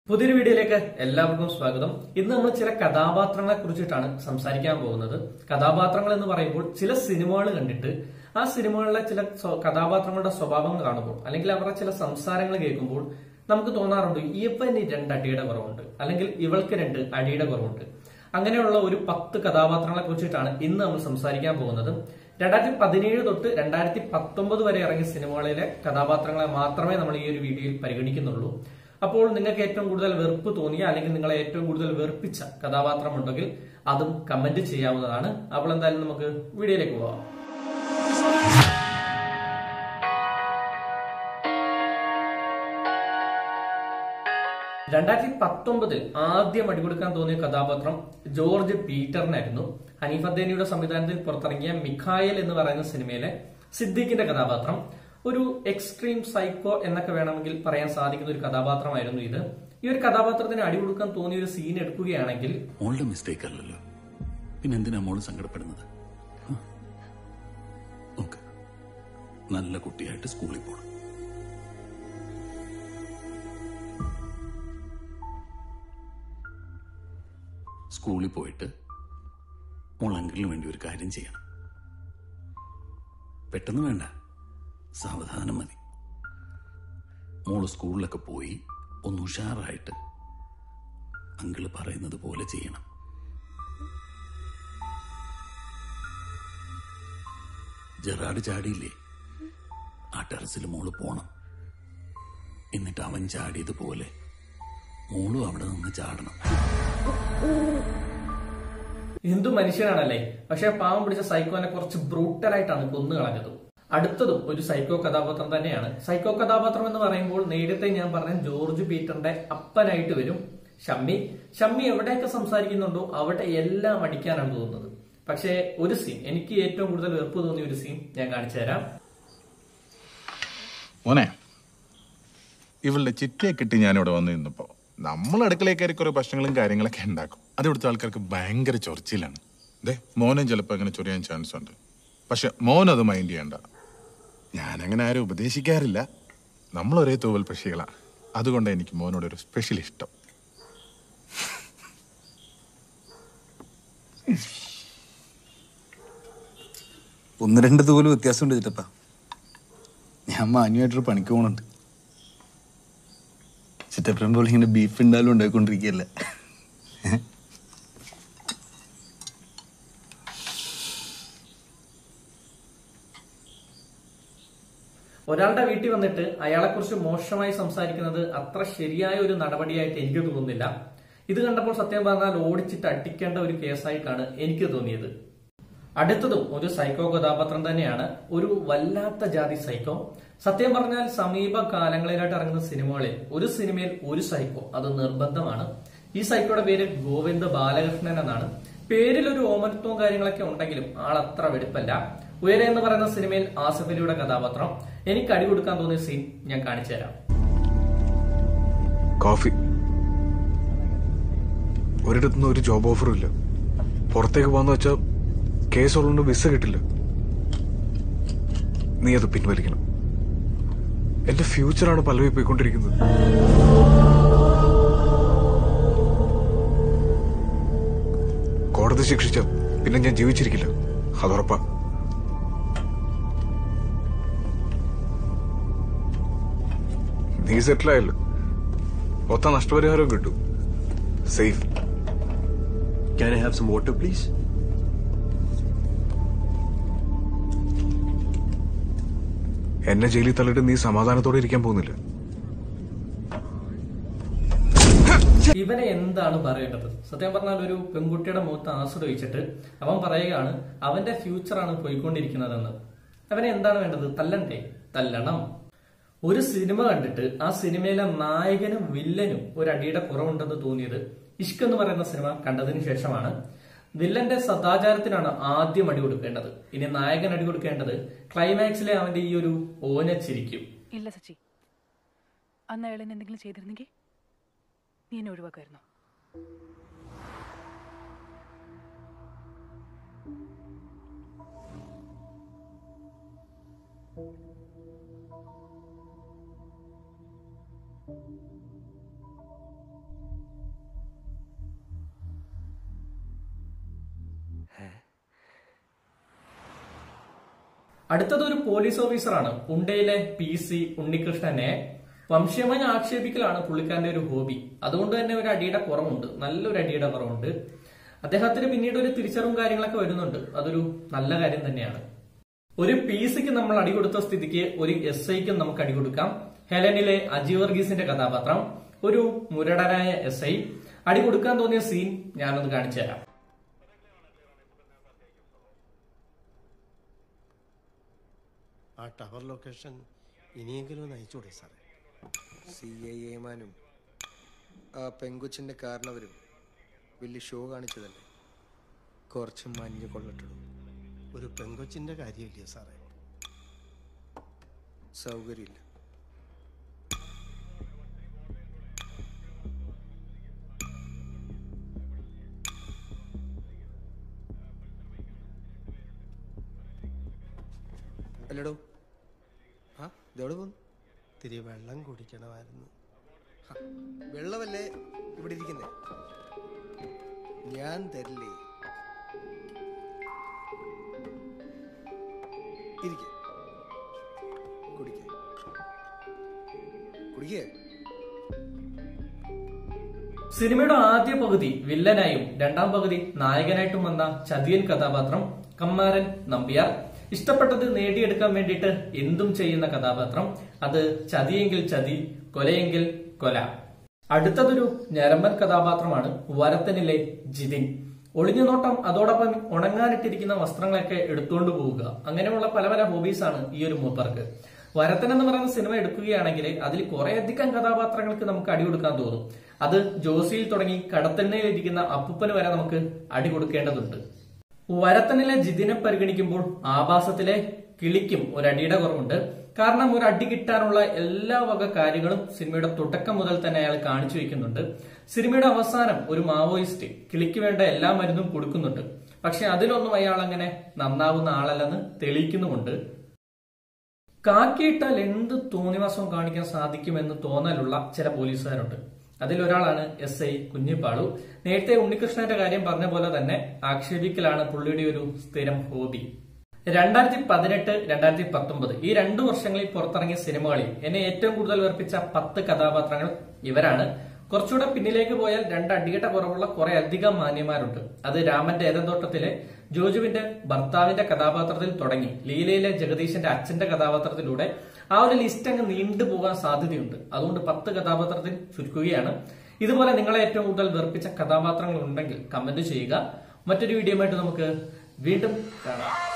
പുതിയൊരു വീഡിയോയിലേക്ക് എല്ലാവർക്കും സ്വാഗതം ഇന്ന് നമ്മൾ ചില കഥാപാത്രങ്ങളെ കുറിച്ചിട്ടാണ് സംസാരിക്കാൻ പോകുന്നത് കഥാപാത്രങ്ങൾ എന്ന് പറയുമ്പോൾ ചില സിനിമകൾ കണ്ടിട്ട് ആ സിനിമകളിലെ ചില സ്വ- കഥാപാത്രങ്ങളുടെ സ്വഭാവം കാണുമ്പോൾ അല്ലെങ്കിൽ അവരുടെ ചില സംസാരങ്ങൾ കേൾക്കുമ്പോൾ നമുക്ക് തോന്നാറുണ്ട് ഇവന് രണ്ട് അടിയുടെ കുറവുണ്ട് അല്ലെങ്കിൽ ഇവൾക്ക് രണ്ട് അടിയുടെ കുറവുണ്ട് അങ്ങനെയുള്ള ഒരു പത്ത് കഥാപാത്രങ്ങളെ കുറിച്ചിട്ടാണ് ഇന്ന് നമ്മൾ സംസാരിക്കാൻ പോകുന്നത് രണ്ടായിരത്തി പതിനേഴ് തൊട്ട് രണ്ടായിരത്തി പത്തൊമ്പത് വരെ ഇറങ്ങിയ സിനിമകളിലെ കഥാപാത്രങ്ങളെ മാത്രമേ നമ്മൾ ഈ ഒരു വീഡിയോയിൽ പരിഗണിക്കുന്നുള്ളൂ അപ്പോൾ നിങ്ങൾക്ക് ഏറ്റവും കൂടുതൽ വെറുപ്പ് തോന്നിയ അല്ലെങ്കിൽ നിങ്ങളെ ഏറ്റവും കൂടുതൽ വെറുപ്പിച്ച കഥാപാത്രം ഉണ്ടെങ്കിൽ അതും കമന്റ് ചെയ്യാവുന്നതാണ് അപ്പോൾ എന്തായാലും നമുക്ക് വീഡിയോയിലേക്ക് പോവാം രണ്ടായിരത്തി പത്തൊമ്പതിൽ ആദ്യം അടികൊടുക്കാൻ തോന്നിയ കഥാപാത്രം ജോർജ് പീറ്ററിനായിരുന്നു ഹനീഫ് അദ്ദേനിയുടെ സംവിധാനത്തിൽ പുറത്തിറങ്ങിയ മിഖായൽ എന്ന് പറയുന്ന സിനിമയിലെ സിദ്ദീഖിന്റെ കഥാപാത്രം ഒരു എക്സ്ട്രീം സൈക്കോ എന്നൊക്കെ വേണമെങ്കിൽ പറയാൻ സാധിക്കുന്ന ഒരു കഥാപാത്രമായിരുന്നു ഇത് ഈ ഒരു കഥാപാത്രത്തിന് അടികൊടുക്കാൻ തോന്നിയ ഒരു സീൻ എടുക്കുകയാണെങ്കിൽ മോളുടെ മിസ്റ്റേക്ക് അല്ലല്ലോ പിന്നെ എന്തിനാ മോള് സങ്കടപ്പെടുന്നത് ഹ. നോക്ക് നല്ല കുട്ടിയായിട്ട് സ്കൂളിൽ പോണം സ്കൂളിൽ പോയിട്ട് മോൾ അങ്കിളിന് വേണ്ടി ഒരു കാര്യം ചെയ്യണം പെട്ടെന്ന് വേണ്ട സാവധാനം മതി മോള് സ്കൂളിലൊക്കെ പോയി ഒന്ന് ഉഷാറായിട്ട് അങ്കിള് പറയുന്നത് പോലെ ചെയ്യണം ജെറാഡ് ചാടിയില്ലേ ആ ടെറസിൽ മോള് പോണം എന്നിട്ട് അവൻ ചാടിയതുപോലെ മോളും അവിടെ നിന്ന് ചാടണം എന്തു മനുഷ്യനാണല്ലേ പക്ഷെ പാവം പിടിച്ച സൈക്കോനെ കുറച്ച് ബ്രൂട്ടലായിട്ടാണ് കൊന്നു കളഞ്ഞത് അടുത്തതും ഒരു സൈക്കോ കഥാപാത്രം തന്നെയാണ് സൈക്കോ കഥാപാത്രം എന്ന് പറയുമ്പോൾ നേരത്തെ ഞാൻ പറഞ്ഞ ജോർജ് പീറ്ററിന്റെ അപ്പനായിട്ട് വരും ഷമ്മി ഷമ്മി എവിടെയൊക്കെ സംസാരിക്കുന്നുണ്ടോ അവിടെ എല്ലാം അടിക്കാനാണ് തോന്നുന്നത് പക്ഷേ ഒരു സീൻ എനിക്ക് ഏറ്റവും കൂടുതൽ വെറുപ്പ് തോന്നിയ ഒരു സീൻ ഞാൻ കാണിച്ചു തരാം മോനെ ഇവളുടെ ചിറ്റയെ കിട്ടി ഞാനിവിടെ വന്ന് നിന്നപ്പോ നമ്മൾ അടുക്കളയിൽ കയറി കുറെ ഭക്ഷണങ്ങളും കാര്യങ്ങളൊക്കെ ഉണ്ടാക്കും അത് ഇവിടുത്തെ ആൾക്കാർക്ക് ഭയങ്കര ചൊറിച്ചിലാണ് ദേ മോനും ചിലപ്പോൾ അങ്ങനെ ചൊറിയാൻ ചാൻസ് ഉണ്ട് പക്ഷെ മോൻ അത് മൈൻഡ് ചെയ്യണ്ട ഞാനങ്ങനെ ആരും ഉപദേശിക്കാറില്ല നമ്മൾ ഒരേ തൂവൽ പക്ഷികളാ അതുകൊണ്ട് എനിക്ക് മോനോട് ഒരു സ്പെഷ്യൽ ഇഷ്ടം ഒന്ന് രണ്ട് തൂല് വ്യത്യാസമുണ്ട് ചിറ്റപ്പ ഞാൻ മാന്യമായിട്ടൊരു പണിക്ക് പോണുണ്ട് ചിറ്റപ്പൻ പോലെ ഇങ്ങനെ ബീഫ് ഉണ്ടാലും ഉണ്ടായിക്കൊണ്ടിരിക്കുകയല്ലേ ഒരാളുടെ വീട്ടിൽ വന്നിട്ട് അയാളെക്കുറിച്ച് മോശമായി സംസാരിക്കുന്നത് അത്ര ശരിയായ ഒരു നടപടിയായിട്ട് എനിക്ക് തോന്നുന്നില്ല ഇത് കണ്ടപ്പോൾ സത്യം പറഞ്ഞാൽ ഓടിച്ചിട്ട് അടിക്കേണ്ട ഒരു കേസായിട്ടാണ് എനിക്ക് തോന്നിയത് അടുത്തതും ഒരു സൈക്കോ കഥാപാത്രം തന്നെയാണ് ഒരു വല്ലാത്ത ജാതി സൈക്കോ സത്യം പറഞ്ഞാൽ സമീപ കാലങ്ങളിലായിട്ട് ഇറങ്ങുന്ന സിനിമകളിൽ ഒരു സിനിമയിൽ ഒരു സൈക്കോ അത് നിർബന്ധമാണ് ഈ സൈക്കോയുടെ പേര് ഗോവിന്ദ ബാലകൃഷ്ണൻ എന്നാണ് പേരിൽ ഒരു ഓമനത്വവും കാര്യങ്ങളൊക്കെ ഉണ്ടെങ്കിലും ആൾ അത്ര വെടുപ്പല്ല ഉയരെ എന്ന് പറയുന്ന സിനിമയിൽ ആസിഫ് അലിയുടെ കഥാപാത്രം എനിക്ക് അടി കൊടുക്കാൻ തോന്നിയ സീൻ ഞാൻ കാണിച്ചു തരാം കോഫി ഒരിടത്തുനിന്ന് ഒരു ജോബ് ഓഫറും ഇല്ല പുറത്തേക്ക് പോകാന്ന് വെച്ചാൽ കേസ് ഉള്ളതുകൊണ്ട് വിസ കിട്ടില്ല നീ അത് പിൻവലിക്കണം എന്റെ ഫ്യൂച്ചറാണ് പല്ലവി പോയിക്കൊണ്ടിരിക്കുന്നത് കോടതി ശിക്ഷിച്ച പിന്നെ ഞാൻ ജീവിച്ചിരിക്കില്ല അതുറപ്പാ നീ സെറ്റിലായല്ലോ മൊത്തം നഷ്ടപരിഹാരവും കിട്ടും safe Can I have some water, please? എന്നെ ജയിലിൽ തള്ളിട്ട് നീ സമാധാനത്തോടെ ഇരിക്കാൻ പോകുന്നില്ല ഇവനെ എന്താണ് പറയേണ്ടത് സത്യം പറഞ്ഞാൽ ഒരു പെൺകുട്ടിയുടെ മുഖത്ത് ആസിഡ് ഒഴിച്ചിട്ട് അവൻ പറയുകയാണ് അവന്റെ ഫ്യൂച്ചറാണ് പോയിക്കൊണ്ടിരിക്കുന്നതെന്ന് അവനെ എന്താണ് വേണ്ടത് തല്ലണ്ടേ തല്ലണം ഒരു സിനിമ കണ്ടിട്ട് ആ സിനിമയിലെ നായകനും വില്ലനും ഒരു അടിയുടെ കുറവുണ്ടെന്ന് തോന്നിയത് ഇഷ്ക് എന്ന് പറയുന്ന സിനിമ കണ്ടതിന് ശേഷമാണ് വില്ലന്റെ സദാചാരത്തിനാണ് ആദ്യം അടി കൊടുക്കേണ്ടത് ഇനി നായകൻ അടി കൊടുക്കേണ്ടത് ക്ലൈമാക്സിലെ അവന്റെ ഈ ഒരു ഓനച്ചിരിക്കും ഇല്ല സച്ചി അന്ന് അയാൾ എന്നെ എന്തെങ്കിലും ചെയ്തിരുന്നെങ്കിൽ നീ എന്നെ ഒഴിവാക്കുമായിരുന്നു അടുത്തത് ഒരു പോലീസ് ഓഫീസറാണ് ഉണ്ടയിലെ പി സി ഉണ്ണികൃഷ്ണനെ വംശീയമായി ആക്ഷേപിക്കലാണ് പുള്ളിക്കാരന്റെ ഒരു ഹോബി അതുകൊണ്ട് തന്നെ ഒരു അടിയുടെ കുറവുണ്ട് നല്ലൊരു അടിയുടെ കുറവുണ്ട് അദ്ദേഹത്തിന് പിന്നീട് ഒരു തിരിച്ചറിവും കാര്യങ്ങളൊക്കെ വരുന്നുണ്ട് അതൊരു നല്ല കാര്യം തന്നെയാണ് ഒരു പി സിക്ക് നമ്മൾ അടി കൊടുത്ത സ്ഥിതിക്ക് ഒരു എസ് ഐക്കും നമുക്ക് അടി കൊടുക്കാം ഹെലനിലെ അജി വർഗീസിന്റെ കഥാപാത്രം ഒരു മുരടനായ എസ് ഐ അടി കൊടുക്കാൻ തോന്നിയ സീൻ ഞാനൊന്ന് കാണിച്ചു തരാം ആ ടവർ ലൊക്കേഷൻ ഇനിയെങ്കിലും ഒന്ന് അയച്ചുകൂടെ സാറേ സി ഐ ഏമാനും ആ പെങ്കൊച്ചിൻ്റെ കാരണവരും വലിയ ഷോ കാണിച്ചതല്ലേ കുറച്ച് മഞ്ഞ് കൊള്ളട്ടുള്ളൂ ഒരു പെങ്കൊച്ചിന്റെ കാര്യമില്ലേ സാറേ സൗകര്യമില്ല അല്ലടോ ആ ഇതെവിടെ പോന്നു ഇത്തിരി വെള്ളം കുടിക്കണമായിരുന്നു ഹ, വെള്ളമല്ലേ ഇവിടെ ഇരിക്കുന്നേ ഞാൻ തരില്ലേ ഇരിക്കെ കുടിക്കേ കുടിക്കേ സിനിമയുടെ ആദ്യ പകുതി വില്ലനായും രണ്ടാം പകുതി നായകനായിട്ടും വന്ന ചതിയൻ കഥാപാത്രം കമ്മാരൻ നമ്പ്യാർ ഇഷ്ടപ്പെട്ടത് നേടിയെടുക്കാൻ വേണ്ടിയിട്ട് എന്തും ചെയ്യുന്ന കഥാപാത്രം അത് ചതിയെങ്കിൽ ചതി കൊലയെങ്കിൽ കൊല അടുത്തതൊരു ഞരമ്പൻ കഥാപാത്രമാണ് വരത്തനിലെ ജിതിൻ ഒളിഞ്ഞു നോട്ടം അതോടൊപ്പം ഉണങ്ങാനിട്ടിരിക്കുന്ന വസ്ത്രങ്ങളൊക്കെ എടുത്തുകൊണ്ട് പോവുക അങ്ങനെയുള്ള പല പല ഹോബീസാണ് ഈ ഒരു മൂപ്പർക്ക് വരത്തൻ എന്ന് പറയുന്ന സിനിമ എടുക്കുകയാണെങ്കിൽ അതിൽ കുറേയധികം കഥാപാത്രങ്ങൾക്ക് നമുക്ക് അടി കൊടുക്കാൻ തോന്നും അത് ജോസിയിൽ തുടങ്ങി കടത്തെണ്ണയിൽ ഇരിക്കുന്ന അപ്പുപ്പന് വരെ നമുക്ക് അടി കൊടുക്കേണ്ടതുണ്ട് വരത്തനിലെ ജിതിനെ പരിഗണിക്കുമ്പോൾ ആഭാസത്തിലെ കിളിക്കും ഒരു അടിയുടെ കുറവുണ്ട് കാരണം ഒരു അടി കിട്ടാനുള്ള എല്ലാ വക കാര്യങ്ങളും സിനിമയുടെ തുടക്കം മുതൽ തന്നെ അയാൾ കാണിച്ചു വെക്കുന്നുണ്ട് സിനിമയുടെ അവസാനം ഒരു മാവോയിസ്റ്റ് കിളിക്ക് വേണ്ട എല്ലാ മരുന്നും കൊടുക്കുന്നുണ്ട് പക്ഷെ അതിലൊന്നും അയാൾ അങ്ങനെ നന്നാവുന്ന ആളല്ലെന്ന് തെളിയിക്കുന്നുമുണ്ട് കാക്കിയിട്ടാൽ എന്ത് തോന്നിവാസവും കാണിക്കാൻ സാധിക്കുമെന്ന് തോന്നലുള്ള ചില പോലീസുകാരുണ്ട് അതിലൊരാളാണ് എസ് ഐ കുഞ്ഞിപ്പാളു നേരത്തെ ഉണ്ണികൃഷ്ണന്റെ കാര്യം പറഞ്ഞ പോലെ തന്നെ ആക്ഷേപിക്കലാണ് പുള്ളിയുടെ ഒരു സ്ഥിരം ഹോബി രണ്ടായിരത്തി പതിനെട്ട് രണ്ടായിരത്തി പത്തൊമ്പത് ഈ രണ്ടു വർഷങ്ങളിൽ പുറത്തിറങ്ങിയ സിനിമകളിൽ എന്നെ ഏറ്റവും കൂടുതൽ വെറുപ്പിച്ച പത്ത് കഥാപാത്രങ്ങൾ ഇവരാണ് കുറച്ചുകൂടെ പിന്നിലേക്ക് പോയാൽ രണ്ട് അടികട്ട കുറവുള്ള കുറെ അധികം മാന്യന്മാരുണ്ട് അത് രാമന്റെ ഏതന്തോട്ടത്തിലെ ജോജുവിന്റെ ഭർത്താവിന്റെ കഥാപാത്രത്തിൽ തുടങ്ങി ലീലയിലെ ജഗദീശന്റെ അച്ഛന്റെ കഥാപാത്രത്തിലൂടെ ആ ഒരു ലിസ്റ്റ് അങ്ങ് നീണ്ടുപോകാൻ സാധ്യതയുണ്ട് അതുകൊണ്ട് പത്ത് കഥാപാത്രത്തിൽ ചുരുക്കുകയാണ് ഇതുപോലെ നിങ്ങളെ ഏറ്റവും കൂടുതൽ വെറുപ്പിച്ച കഥാപാത്രങ്ങൾ ഉണ്ടെങ്കിൽ കമന്റ് ചെയ്യുക മറ്റൊരു വീഡിയോ ആയിട്ട് നമുക്ക് വീണ്ടും കാണാം